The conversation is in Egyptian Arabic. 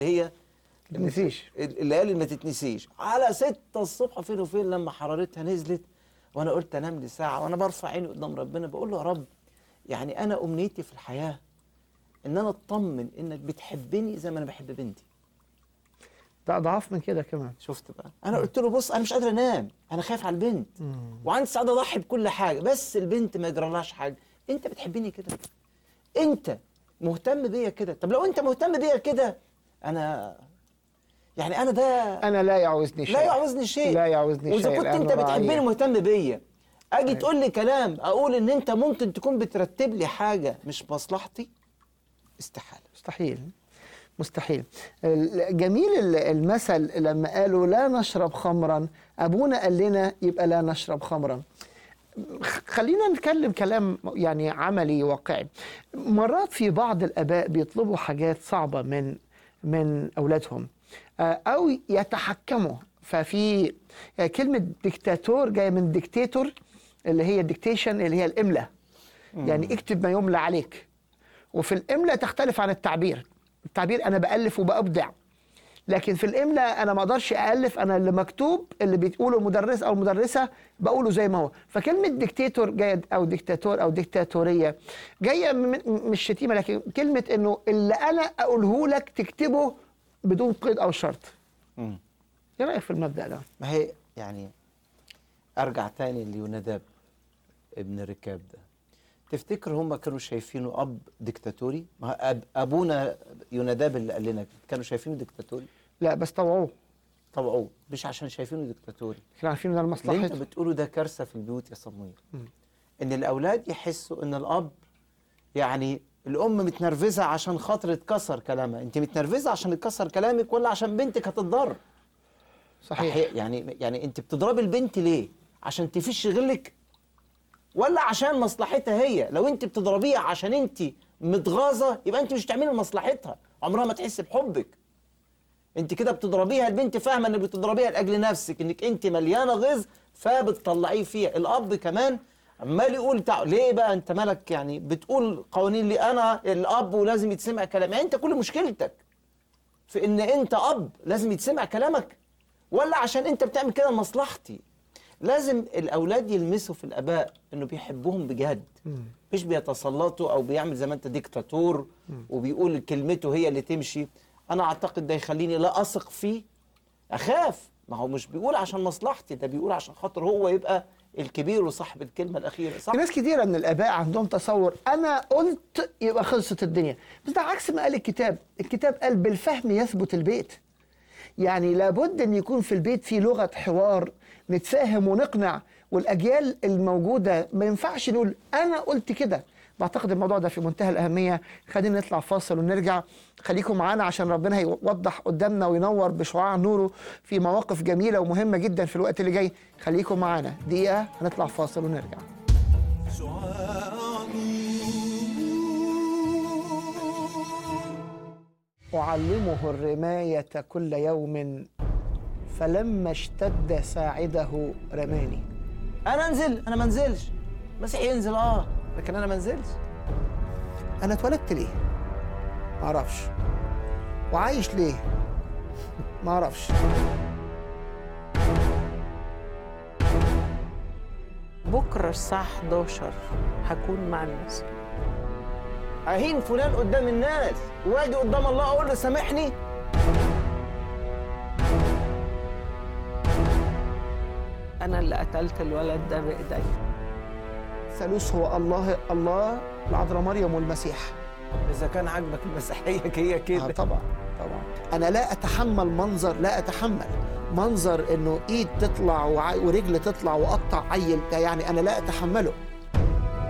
هي تتنسيش. الليالي اللي ما تتنسيش على ستة الصبح فين وفين لما حرارتها نزلت وانا قلت انام لي ساعه وانا برفع عيني قدام ربنا بقول له يا رب يعني انا امنيتي في الحياه ان انا اطمن انك بتحبني زي ما انا بحب بنتي ده اضعاف من كده كمان شفت بقى انا قلت له بص انا مش قادر انام انا خايف على البنت وعندي سعاده اضحي بكل حاجه بس البنت ما يجرالهاش حاجه انت بتحبني كده انت مهتم بيا كده طب لو انت مهتم بيا كده انا يعني انا ده انا لا يعوزني شيء لا يعوزني شيء لا يعوزني واذا شيء كنت لأنه انت بتحبني رعية. مهتم بيا اجي أيوة. تقول لي كلام اقول ان انت ممكن تكون بترتب لي حاجه مش مصلحتي استحاله مستحيل مستحيل ال- جميل ال- المثل لما قالوا لا نشرب خمرا ابونا قال لنا يبقى لا نشرب خمرا خ- خلينا نتكلم كلام يعني عملي واقعي مرات في بعض الاباء بيطلبوا حاجات صعبه من من اولادهم آه، او يتحكموا ففي آه، كلمه ديكتاتور جايه من ديكتاتور اللي هي ديكتيشن اللي هي الاملاء يعني اكتب ما يملى عليك وفي الاملاء تختلف عن التعبير التعبير انا بالف وبابدع لكن في الاملاء انا ما اقدرش الف انا اللي مكتوب اللي بتقوله المدرس او المدرسه بقوله زي ما هو فكلمه ديكتاتور جايه او ديكتاتور او ديكتاتوريه جايه من- مش شتيمه لكن كلمه انه اللي انا اقوله لك تكتبه بدون قيد او شرط مم. ايه رايك في المبدا ده ما هي يعني ارجع تاني ليوناداب ابن ركاب ده تفتكر هم كانوا شايفينه اب ديكتاتوري ما هو أب ابونا يوناداب اللي قال لنا كانوا شايفينه ديكتاتوري لا بس طوعوه طبعا مش عشان شايفينه ديكتاتوري كانوا عارفين ده اللي انت لمصلحته بتقوله ده كارثه في البيوت يا صمويل ان الاولاد يحسوا ان الاب يعني الام متنرفزه عشان خاطر اتكسر كلامها انت متنرفزه عشان اتكسر كلامك ولا عشان بنتك هتتضر صحيح أحي- يعني يعني انت بتضربي البنت ليه عشان تفش غلك ولا عشان مصلحتها هي لو انت بتضربيها عشان انت متغاظه يبقى انت مش بتعملي لمصلحتها عمرها ما تحس بحبك انت كده بتضربيها البنت فاهمه انك بتضربيها لاجل نفسك انك انت مليانه غيظ فبتطلعيه فيها الاب كمان عمال يقول تع... ليه بقى انت مالك يعني بتقول قوانين لي انا الاب ولازم يتسمع كلامي يعني انت كل مشكلتك في ان انت اب لازم يتسمع كلامك ولا عشان انت بتعمل كده لمصلحتي لازم الاولاد يلمسوا في الاباء انه بيحبوهم بجد مش بيتسلطوا او بيعمل زي ما انت ديكتاتور وبيقول كلمته هي اللي تمشي انا اعتقد ده يخليني لا اثق فيه اخاف ما هو مش بيقول عشان مصلحتي ده بيقول عشان خاطر هو يبقى الكبير وصاحب الكلمه الاخيره صح في ناس كتيرة من الآباء عندهم تصور أنا قلت يبقى خلصت الدنيا بس ده عكس ما قال الكتاب الكتاب قال بالفهم يثبت البيت يعني لابد أن يكون في البيت في لغة حوار نتفاهم ونقنع والأجيال الموجودة ما ينفعش نقول أنا قلت كده بعتقد الموضوع ده في منتهى الأهمية خلينا نطلع فاصل ونرجع خليكم معانا عشان ربنا هيوضح قدامنا وينور بشعاع نوره في مواقف جميلة ومهمة جدا في الوقت اللي جاي خليكم معانا دقيقة هنطلع فاصل ونرجع أعلمه الرماية كل يوم فلما اشتد ساعده رماني انا انزل انا ما انزلش مسيح ينزل اه لكن انا ما انزلش أنا اتولدت ليه؟ معرفش وعايش ليه؟ معرفش بكرة الساعة 11 هكون مع الناس اهين فلان قدام الناس واجي قدام الله اقول له سامحني أنا اللي قتلت الولد ده بإيدي ثالوث هو الله الله العذراء مريم والمسيح اذا كان عاجبك المسيحيه هي آه كده طبعا طبعا انا لا اتحمل منظر لا اتحمل منظر انه ايد تطلع وع- ورجل تطلع واقطع عيل ده يعني انا لا اتحمله